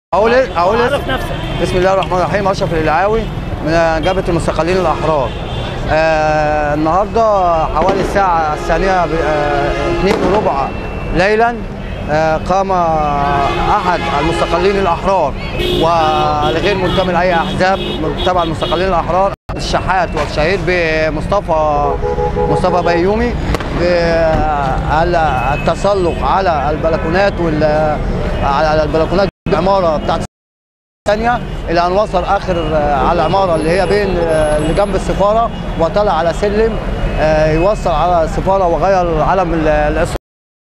اقول إيه؟ اقول إيه؟ عرف نفسك بسم الله الرحمن الرحيم اشرف العلاوي من جبهه المستقلين الاحرار آه النهارده حوالي الساعه الثانيه ب- آه، اتنين وربع ليلا آه قام احد المستقلين الاحرار والغير منتمي لاي احزاب تبع المستقلين الاحرار الشحات والشهير بمصطفى مصطفى بيومي بالتسلق على البلكونات وال على البلكونات العماره بتاعت الثانية إلى أن وصل آخر آه، على العمارة اللي هي بين آه، اللي جنب السفارة وطلع على سلم آه، يوصل على السفارة وغير علم ال- الإسرائيلي